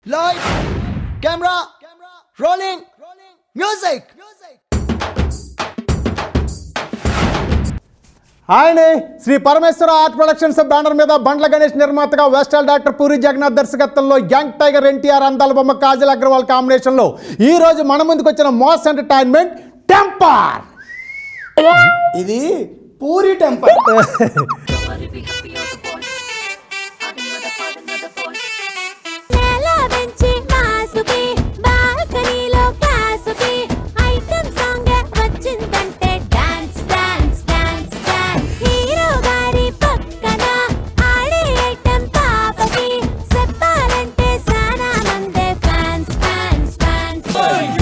Light, camera, rolling, music. ఆయనే Shri Parameswara art productions banner మీద బండ్ల గణేష్ నిర్మాతగా వెస్టల్ డాక్టర్ పూరి జగన్నాథ్ దర్శకత్వంలో యంగ్ టైగర్ ఎన్టీఆర్ అందాల బొమ్మ కాజల్ అగ్రవాల్ కాంబినేషన్లో ఈ రోజు మన ముందుకు వచ్చిన మాస్ ఎంటర్టైన్మెంట్ టెంపర్ ఇది Puri temper Nobody be happy on the boys. I can mother, father, mother boys. నేల బెంచి మాసుకి బాల్కనీలో క్లాసుకి ఐటమ్ సాంగ్ వచ్చిందంటే dance dance dance dance hero గారి పక్కన ఆడే ఐటమ్ పాపకి చెప్పాలంటే సానా మందే fans fans fans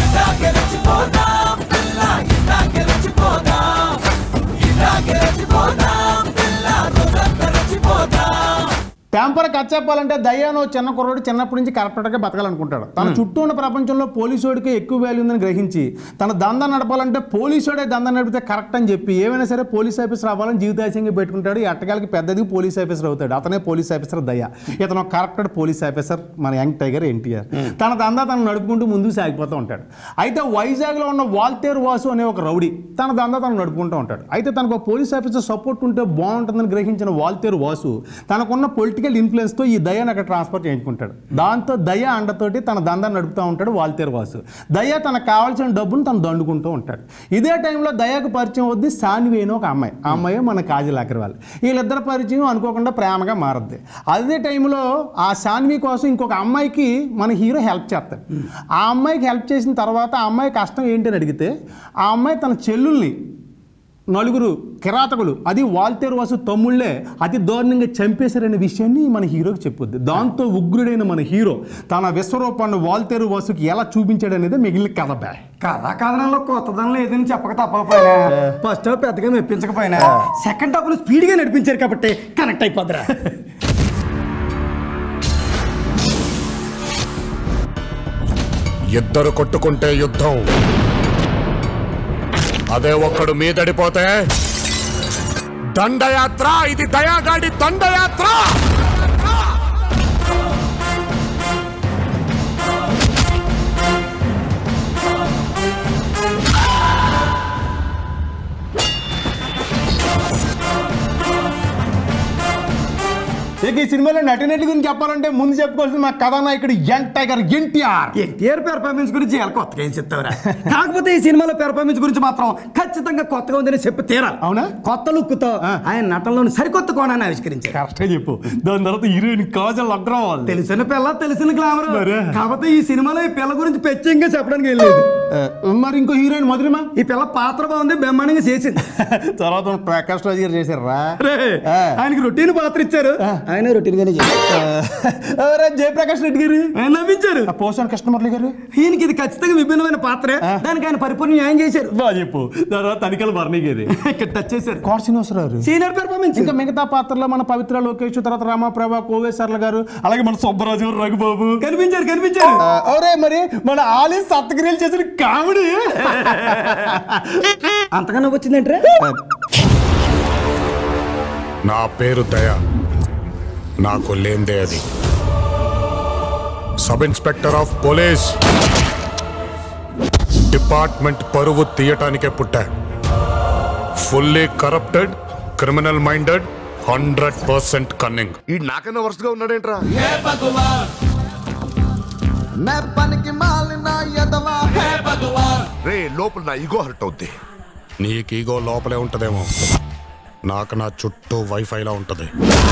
temper cut చెప్పాలంటే దయ్యానో చిన్న కుర్రోడు చిన్నప్పటి నుంచి కరెక్ట్గా బతకాలనుకుంటాడు తన చుట్టూ ఉన్న ప్రపంచంలో పోలీసోడికి ఎక్కువ వాల్యూ ఉందని గ్రహించి తన దందా నడపాలంటే పోలీసోడే దందా నడిపితే కరెక్ట్ అని చెప్పి ఏమైనా సరే పోలీస్ ఆఫీసర్ అవ్వాలని జీవితాశయంగా పెట్టుకుంటాడు ఈ అట్టగాలకి పెద్దది పోలీస్ ఆఫీసర్ అవుతాడు అతనే పోలీస్ ఆఫీసర్ దయ్య ఇతను కరెక్టెడ్ పోలీస్ ఆఫీసర్ మన యంగ్ టైగర్ ఎన్టీఆర్ తన దందా తను నడుపుకుంటూ ముందుకు సాగిపోతూ ఉంటాడు అయితే వైజాగ్లో ఉన్న వాల్తేరు వాసు అనే ఒక రౌడీ తన దందా తను నడుపుకుంటూ ఉంటాడు అయితే తనకు ఒక పోలీస్ ఆఫీసర్ సపోర్ట్ ఉంటే బాగుంటుందని గ్రహించిన వాల్తేరు వాసు తనకున్న పొలిటికల్ ఇన్ఫ్లుయెన్స్తో ఈ దయాన్ని అక్కడ ట్రాన్స్ఫర్ చేయించుకుంటాడు దాంతో దయ అండతోటి తన దందా నడుపుతూ ఉంటాడు వాల్తేరు వాసు దయ తనకు కావాల్సిన డబ్బును తను దండుకుంటూ ఉంటాడు ఇదే టైంలో దయాకు పరిచయం వద్ది సాన్వి అని ఒక అమ్మాయి ఆ అమ్మాయి మన కాజల్ అగర్వాల్ వీళ్ళిద్దరి పరిచయం అనుకోకుండా ప్రేమగా మారద్ది అదే టైంలో ఆ సాన్వి కోసం ఇంకొక అమ్మాయికి మన హీరో హెల్ప్ చేస్తాడు ఆ అమ్మాయికి హెల్ప్ చేసిన తర్వాత ఆ అమ్మాయి కష్టం ఏంటి అని అడిగితే ఆ అమ్మాయి తన చెల్లుల్ని నలుగురు కిరాతకులు అది వాల్తేరు వాసు తమ్ముళ్ళే అతి దారుణంగా చంపేశారనే విషయాన్ని మన హీరోకి చెప్పొద్దు దాంతో ఉగ్రుడైన మన హీరో తన విశ్వరూపాన్ని వాల్తేరు వాసుకి ఎలా చూపించాడు అనేది మిగిలిన కథ బ్యా కథా కథనంలో కొత్తదనం లేదని చెప్పక తప్పకపోయినా ఫస్ట్ హాఫ్ పెద్దగా మెప్పించకపోయినా సెకండ్ హాఫ్ స్పీడ్ గా నడిపించారు కాబట్టి కనెక్ట్ అయిపోద్దిరా ఇద్దరు కొట్టుకుంటే యుద్ధం అదే ఒక్కడు మీదడిపోతే దండయాత్ర ఇది దయాగాడి దండయాత్ర ఇక ఈ సినిమాలో నటినటి గురించి చెప్పాలంటే ముందు చెప్పుకోవాల్సిన మా కథానాయకుడు young tiger NTR NTR performance గురించి ఎలా కొత్తగా ఏం చెప్తావురా కాకపోతే ఈ సినిమాలో పెర్ఫార్మెన్స్ గురించి మాత్రం ఖచ్చితంగా కొత్తగా ఉందని చెప్పి తీరాలి అవునా? కొత్త లుక్ తో ఆ. ఆయన నటనలోని సరికొత్త కోణాన్ని ఆవిష్కరించారు కరెక్ట్గా చెప్పు దాని తర్వాత హీరోయిన్ కాజల్ అగ్రవాల్ తెలిసిన పిల్ల తెలిసిన గ్లామర్ మరే. కాకపోతే ఈ సినిమాలో ఈ పిల్ల గురించి పెచ్చంగా చెప్పడానికి వెళ్ళలేదు ఆ, మరి ఇంకో హీరోయిన్ మధురిమా ఈ పిల్ల పాత్ర బాగుంది బ్రహ్మాండంగా చేసింది తర్వాత ప్రకాష్ రాజ్ గారు చేశారా రే, ఆ. ఆయనకి రొటీన్ పాత్ర ఇచ్చారు ఆయన రొటీన్ గానే చేశారు ఎవరా జయప్రకాష్ రెడ్డి గారు ఆయన నవ్వించారు ఆ పోసాన్ కృష్ణమురళి గారు ఈయనకి ఇది ఖచ్చితంగా విభిన్నమైన పాత్రే దానికి ఆయన పరిపూర్ణ న్యాయం చేశారు బాగా చెప్పు తర్వాత తనిఖీల భరణి గారు ఇక్కడ టచ్ చేశారు కోట శ్రీనివాసరావు సీనియర్ పెర్ఫార్మెన్స్ ఇంకా మిగతా పాత్రలో మన పవిత్ర లోకేష్ తర్వాత రామాప్రభ కోవేశ్వర్ల గారు అలాగే మన సుబ్బరాజు గారు, రఘుబాబు కనిపించారు కనిపించారు ఆ, ఒరే మరి మన ఆలీ సప్తగిరీలు చేసిన కామెడీ అంతగా నవ్వు వచ్చిందంటే నా పేరు దయ నాకు లేందే అది sub inspector of police department పరువు తీయటానికే పుట్టా fully corrupted criminal minded hundred percent cunning ఈ నాకన్నా వరుసగా ఉన్నాడేంట్రా రే లోపల నా ఈగో హర్ట్ అవుద్ది నీకు ఈగో లోపలే ఉంటదేమో నాకు నా చుట్టూ వైఫైలా ఉంటది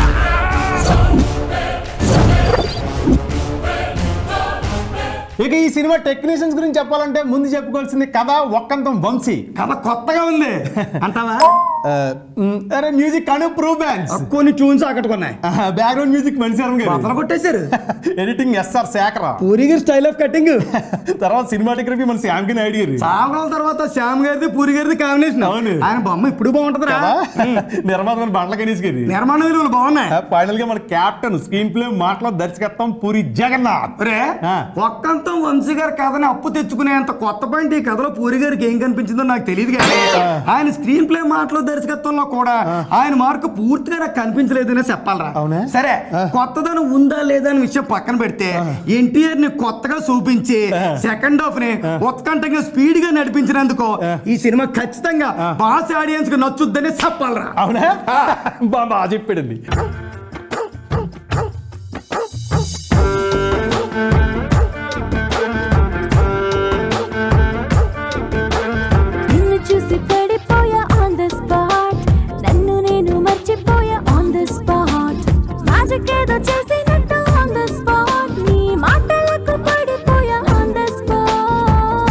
ఇక ఈ సినిమా టెక్నీషియన్స్ గురించి చెప్పాలంటే ముందు చెప్పుకోవాల్సింది కథ ఒక్కంతం వంశీ కథ కొత్తగా ఉంది అంటావా ఆ, మ్, అరే మ్యూజిక్ అనూప్ బ్యాండ్స్ కొన్ని ట్యూన్స్ ఆకట్టుకున్నాయి బ్యాక్గ్రౌండ్ మ్యూజిక్ మణిశరం బద్దలు గారు కొట్టేశారు ఎడిటింగ్ ఎస్ఆర్ శేఖర పూరి గారి స్టైల్ ఆఫ్ కటింగ్ తర్వాత సినిమాటోగ్రఫీ మన శ్యామ్కి నాయుడు గారు చావడం తర్వాత శ్యామ్ గారిది పూరి గారిది కాంబినేషన్ అవును. ఆయన బొమ్మ ఇప్పుడు బాగుంటదిరా కదా నిర్మాత మన బండ్ల గణేష్ గారి నిర్మాణ విలువలు బాగున్నాయి ఫైనల్ గా మన క్యాప్టెన్ స్క్రీన్ ప్లే మాటలో దర్శకత్వం పూరి జగన్నాథ్ రే ఆ. ఒక్కంతం వంశీ గారి కథని అప్పు తెచ్చుకునేంత కొత్త పాయింట్ ఈ కథలో పూరి గారికి ఏం కనిపించిందో నాకు తెలియదు కానీ ఆయన స్క్రీన్ ప్లే మాటలో దర్శకత్వంలో కూడా ఆయన మార్కు పూర్తిగా నాకు కనిపించలేదనే చెప్పాలరా అవునా? సరే కొత్తదనం ఉందా లేదా అనే విషయం పక్కన పెడితే ఎన్టీఆర్ ని కొత్తగా చూపించి సెకండ్ హాఫ్ ని ఉత్కంఠంగా స్పీడ్ గా నడిపించినందుకు ఈ సినిమా ఖచ్చితంగా బాస్ ఆడియన్స్ కి నచ్చుద్దని చెప్పాలరా అవునా బా బాగా చెప్పాడండి నిన్ను చూసి పడిపోయా ఆన్ ద స్పాట్ నన్ను నేను మర్చిపోయా ఆన్ ద స్పాట్ మ్యాజిక్ ఏదో చేసినట్టు ఆన్ ద స్పాట్ నీ మాటలకు పడిపోయా on the spot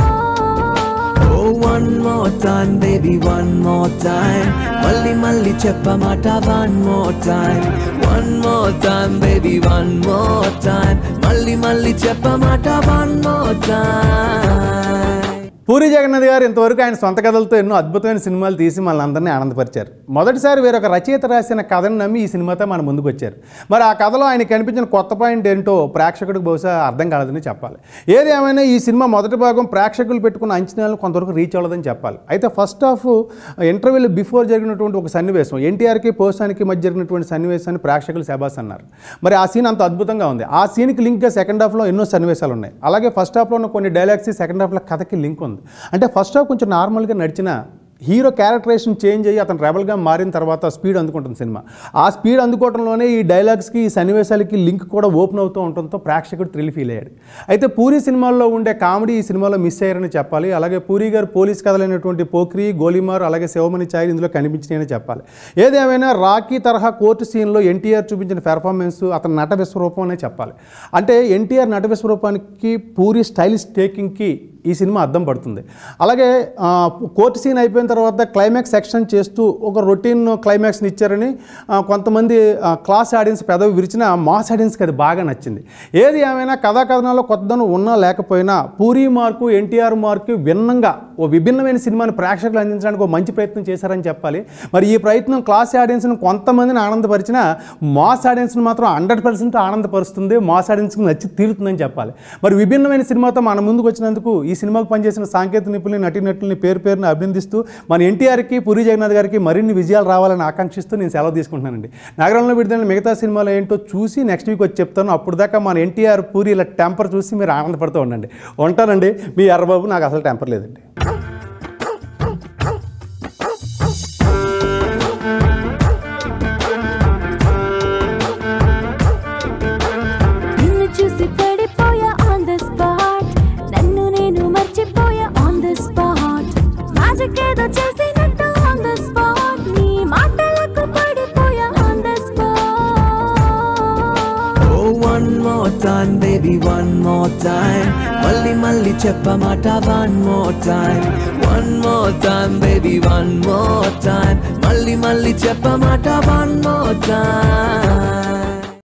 Oh, one more time, baby, one more time. మళ్ళీ మళ్ళీ చెప్పమాట one more time. One more time, baby, one more time. మళ్ళీ మళ్ళీ చెప్పమాట one more time. Puri Jagannadh గారు ఇంతవరకు ఆయన సొంత కథలతో ఎన్నో అద్భుతమైన సినిమాలు తీసి మనల్ని అందరినీ ఆనందపరిచారు మొదటిసారి వేరొక రచయిత రాసిన కథను నమ్మి ఈ సినిమాతో మన ముందుకు వచ్చారు మరి ఆ కథలో ఆయన కనిపించిన కొత్త పాయింట్ ఏంటో ప్రేక్షకుడికి బహుశా అర్థం కాలేదని చెప్పాలి ఏది ఏమైనా ఈ సినిమా మొదటి భాగం ప్రేక్షకులు పెట్టుకున్న అంచనాలను కొంతవరకు రీచ్ అవ్వలేదని చెప్పాలి అయితే ఫస్ట్ హాఫ్ ఇంటర్వ్యూలో బిఫోర్ జరిగినటువంటి ఒక సన్నివేశం ఎన్టీఆర్కి పోసానికి మధ్య జరిగినటువంటి సన్నివేశాన్ని ప్రేక్షకులు శబాస్ అన్నారు మరి ఆ సీన్ అంత అద్భుతంగా ఉంది ఆ సీన్కి లింక్గా సెకండ్ హాఫ్లో ఎన్నో సన్నివేశాలు ఉన్నాయి అలాగే ఫస్ట్ హాఫ్లో ఉన్న కొన్ని డైలాగ్స్ సెకండ్ హాఫ్లో కథకి లింక్ ఉంది అంటే ఫస్ట్ హాఫ్ కొంచెం నార్మల్గా నడిచిన హీరో క్యారెక్టరేషన్ చేంజ్ అయ్యి అతను రెబల్గా మారిన తర్వాత స్పీడ్ అందుకుంటుంది సినిమా ఆ స్పీడ్ అందుకోవడంలోనే ఈ డైలాగ్స్కి ఈ సన్నివేశాలకి లింక్ కూడా ఓపెన్ అవుతూ ఉండటంతో ప్రేక్షకుడు థ్రిల్ ఫీల్ అయ్యాడు అయితే పూరి సినిమాల్లో ఉండే కామెడీ ఈ సినిమాలో మిస్ అయ్యారని చెప్పాలి అలాగే పూరి గారు పోలీస్ కథలైనటువంటి పోక్రి గోలీమార్ అలాగే శివమణి ఛాయలు ఇందులో కనిపించినాయని చెప్పాలి ఏదేమైనా రాకీ తరహా కోర్టు సీన్లో ఎన్టీఆర్ చూపించిన పెర్ఫార్మెన్స్ అతని నట విశ్వరూపం అనే చెప్పాలి అంటే ఎన్టీఆర్ నట విశ్వరూపానికి పూరి స్టైలిష్ టేకింగ్కి ఈ సినిమా అద్దం పడుతుంది అలాగే ఆ, కోర్టు సీన్ అయిపోయిన తర్వాత క్లైమాక్స్ సెక్షన్ చేస్తూ ఒక రొటీన్ క్లైమాక్స్ని ఇచ్చారని ఆ, కొంతమంది ఆ, క్లాస్ ఆడియన్స్ పెదవి విరిచిన మాస్ ఆడియన్స్కి అది బాగా నచ్చింది ఏది ఏమైనా కథా కథనాల్లో కొత్తదనం ఉన్నా లేకపోయినా పూరి మార్కు ఎన్టీఆర్ మార్కు భిన్నంగా ఓ విభిన్నమైన సినిమాని ప్రేక్షకులు అందించడానికి ఒక మంచి ప్రయత్నం చేశారని చెప్పాలి మరి ఈ ప్రయత్నం క్లాస్ ఆడియన్స్ని కొంతమందిని ఆనందపరిచిన మాస్ ఆడియన్స్ని మాత్రం హండ్రెడ్ పర్సెంట్ ఆనందపరుస్తుంది మాస్ ఆడియన్స్కి నచ్చి తీరుతుందని చెప్పాలి మరి విభిన్నమైన సినిమాతో మన ముందుకు వచ్చినందుకు ఈ సినిమాకు పనిచేసిన సాంకేతిక నిపుణులు నటీనటుల్ని పేరు పేరుని అభినందిస్తూ మన ఎన్టీఆర్కి పూరి జగన్నాథ్ గారికి మరిన్ని విజయాలు రావాలని ఆకాంక్షిస్తూ నేను సెలవు తీసుకుంటున్నానండి నగరంలో విడుదలైన మిగతా సినిమాలు ఏంటో చూసి నెక్స్ట్ వీక్ వచ్చి చెప్తాను అప్పుడు దాకా మన ఎన్టీఆర్ పూరి ఇలా టెంపర్ చూసి మీరు ఆనందపడుతూ ఉండండి ఉంటానండి మీ ఎర్రబాబు నాకు అసలు టెంపర్ లేదండి నిన్ను చూసి పడిపోయా ఆన్ ద స్పాట్ నన్ను నేను మర్చిపోయా ఆన్ ద స్పాట్ మ్యాజిక్ ఏదో చేసినట్టు ఆన్ ద స్పాట్ నీ మాటలకు పడిపోయా on the spot Oh, one more time, baby, one more time. మళ్ళీ మళ్ళీ చెప్పమాట one more time. One more time, baby, one more time. మళ్ళీ మళ్ళీ చెప్పమాట one more time.